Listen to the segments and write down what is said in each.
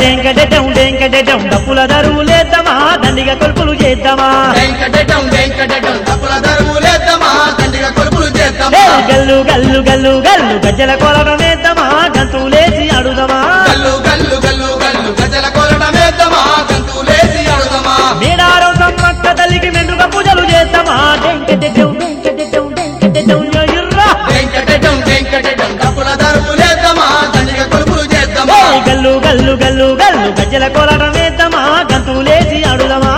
డెంకటెటం డెంకటెటం డప్పుల దరువులేద్దామా దండిగా కొలుపులు చేద్దామా వెంకటటం వెంకటటం తప్పుల ధర్ములేద్దామా దండిగా కొలుపులు ఏ చేద్దామా గల్లు గల్లు గల్లు గల్లు గజ్జల కొలడం వేద్దామా గంతులేసి అడుదమా గల్లు గల్లు గల్లు గల్లు గజల కొలడమేద్దామా గంతులేసి అడుదమా మేడారం సమ్మక్క తల్లికి మెండుగా పూజలు చేద్దామా డెంకటెటం డెంకటెటం డెంకటెటం ఎర్రా వెంకటటం వెంకటటం తప్పుల ధర్ములేద్దామా దండిగా కొలుపులు చేద్దామా ఏ గల్లు గల్లు గల్లు గల్లు గజ్జల కొలడం వేద్దామా గంతులేసి అడుదమా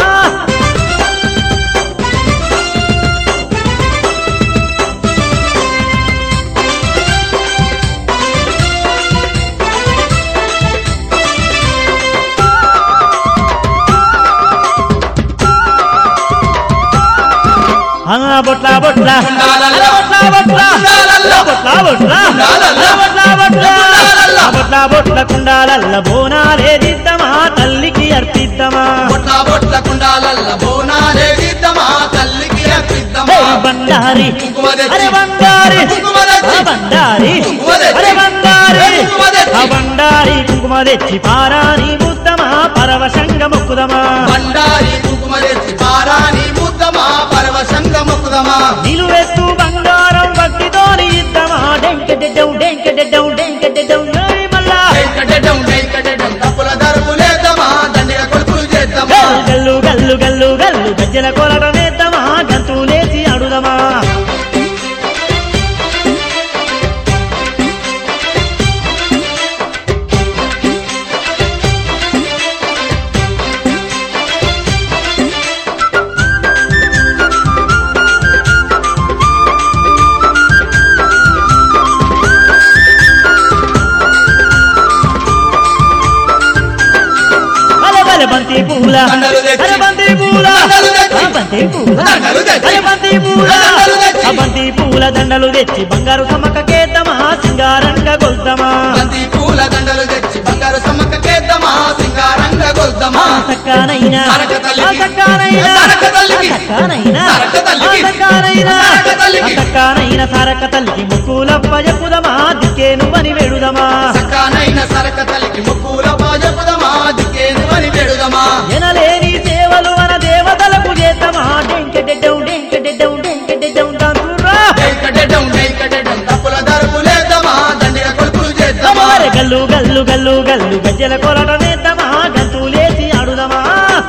ఆ బొట్ల బొట్ల ఉండాలల్లా. బొట్ల బొట్ల ఉండాలల్లా. బొట్ల బొట్ల ఉండాలల్లా. బొట్ల బొట్ల ఉండాలల్లా. బొట్ల బొట్ల కుండాలల్ల బోనాలేదిద్దామా తల్లికి అర్పిద్దామా బొట్ల బొట్ల కుండాలల్ల బోనాలే దిద్దమా తల్లికి అర్పిద్దామా ఏయ్ బండారి కుంకుమ తెచ్చి. అరే బండారి కుంకుమ తెచ్చి. ఆ బండారి కుంకుమ తెచ్చి. అరే బండారి కుంకుమ తెచ్చి. ఆ బండారి కుంకుమ తెచ్చి పారాని ముద్దమా పరవశంగ మొక్కుదమా బండారి కుంకుమ తెచ్చి పారాని ముద్దమా పరవశంగ మొక్కుదమా నిలువెత్తు బంగారం వడ్డీతోని ఇద్దామా డెంకెడెడ్డం డెంకెడెడ్డం డెంకెడెడ్డం ఏయ్ మల్లా వెంకటటం వెంకటటం తప్పుల ధర్ములేద్దామా దండిగా కొలుపులు చేద్దామా గల్లు గల్లు గల్లు గల్లు గజ్జల కొలడం వేద్దామా గంతులేసి అడుదమా అరే బలే బంతి పూల దండలు తెచ్చి. అరే బంతి పూల దండలు తెచ్చి. ఆ బంతి పూల దండలు తెచ్చి. అరే బంతి పూల దండలు తెచ్చి. ఆ బంతి పూల దండలు తెచ్చి బంగారు సమకకేద్దామా సింగారంగా గొల్దమా బంతి పూల దండలు తెచ్చి బంగారు సమ్మక్క చేద్దామా సింగారంగ గొల్దమా సక్కానైనా సరక తల్లికి. ఆ సక్కానైనా సరక తల్లికి. ఆ సక్కానైనా సరక తల్లికి. ఆ సక్కానైనా సరక తల్లికి. ఆ సక్కానైన సరక తల్లికి ముక్కులప్ప చెప్పుదమా దిక్కేను అని వెడుదమా సక్కానైన సరక తల్లికి ముక్కుల బాజపుదమా దిక్కేను అని వేడుదమా ఎనలేని సేవలు మన దేవతలకు చేద్దామా డెంకెడెడ్డం డెంకెడెడ్డం డెంకెడెడ్డం దంతురా వెంకటటం వెంకటటం తప్పుల ధర్ములేద్దామా దండిగా కొలుపులు చేద్దామా అమరే గల్లు గల్లు గల్లు గల్లు గజ్జల కొలటనేద్దామా గంతులేసి ఆడుదమా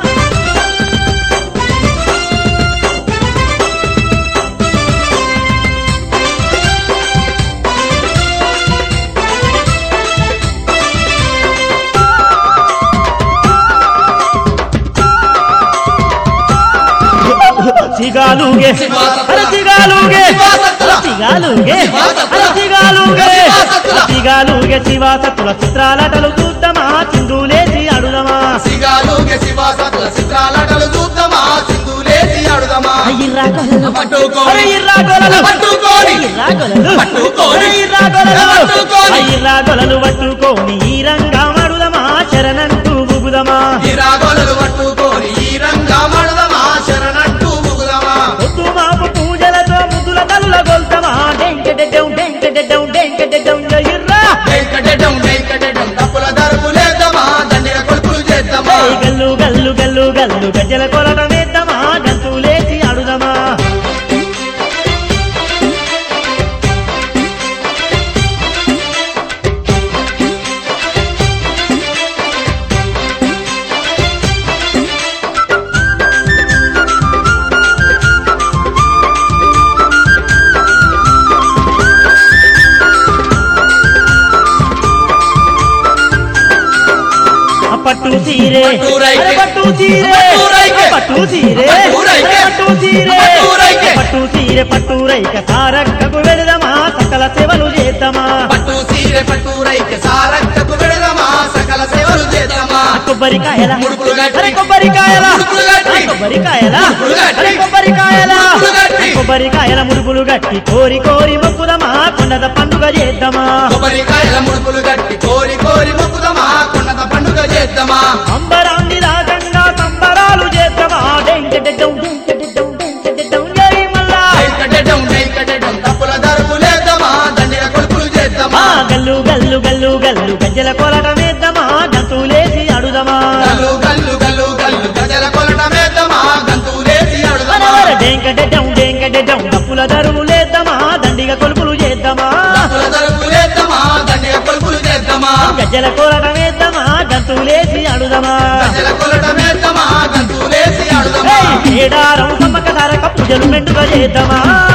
సిగాలుగే అరే సిగాలుగే అరే సిగాలుగే అరే సిగాలుగే అరే సిగాలుగే శివాసత్తుల చిత్రాలటలు చూద్దామా చిందులేసి అడుదమా సిగాలుగే శివాసత్ల చిత్రాలటలు చూద్దామా సింధులేసి ఆడుదామా అయ్యిర్రా గొలలు పట్టుకోని. అరే ఇర్రా గొలలు పట్టుకోని. అయ్యిర్రా గొలలు పట్టుకోని. అరే ఇర్రా గొలలు పట్టుకోని. అయ్యిర్రా గొలలు పట్టుకోని ఈ రంగా మడుదమా శరణంటూ బుగుదమా ఈ రాగోలలు పట్టుకొని ఈ రంగా మడదమా శరణట్టు ముగుదమా పొద్దు మాపు పూజలతో ముద్దుల తల్లుల గొల్తమా డెంకెడెడ్డం డెంకెడెడ్డం డెంకెడెడ్డం ఇర్రా వెంకటటం వెంకటటం తప్పుల ధర్ములేద్దామా దండిగా కొలుపులు చేద్దామా ఏయ్ గల్లు గల్లు గల్లు గల్లు గజ్జల కొలటమేద్దామా గంతులేసి ఆడుదమా ఆ పట్టు సీరే పట్టురైకే. అరే పట్టు సీరే పట్టురైకే. ఆ పట్టు సీరే పట్టురైకే. అరే పట్టు సీరే పట్టురైకే. పట్టు సీరే పట్టు రైక సారక్కకు వెళదమా సకల సేవలు చేద్దామా పట్టు సీరె పట్టు రైక సారక్కకు వెడదమా సకల సేవలు చేద్దామా కొబ్బరికాయల ముడుపులు గట్టి. అరే కొబ్బరికాయల ముడుపులు గట్టి. అరే కొబ్బరికాయల ముడుపులు గట్టి. అరే కొబ్బరికాయల ముడుపులు గట్టి. కొబ్బరికాయల ముడుపులు గట్టి కోరి కోరి మొక్కుదమా కొండద పండుగ చేద్దామా కొబ్బరికాయల ముడుపులు గట్టి కోరి కోరి మొక్కుదమా కొండత పండుగ చేద్దామా అంబరాన్ని రాగంగా సంబరాలు చేద్దామా డెంకెడెడ్డం డెంకెడెడ్డం డెంకెడెడ్డం జై మల్లా వెంకటటం వెంకటటం తప్పుల ధర్ములేద్దామా దండిగా కొలుపులు చేద్దామా ఆ గల్లు గల్లు గల్లు గల్లు గజ్జల కొలటమేద్దామా గంతులేసి ఏడారం సమ్మక ధరక పూజలు మెండుగా చేద్దామా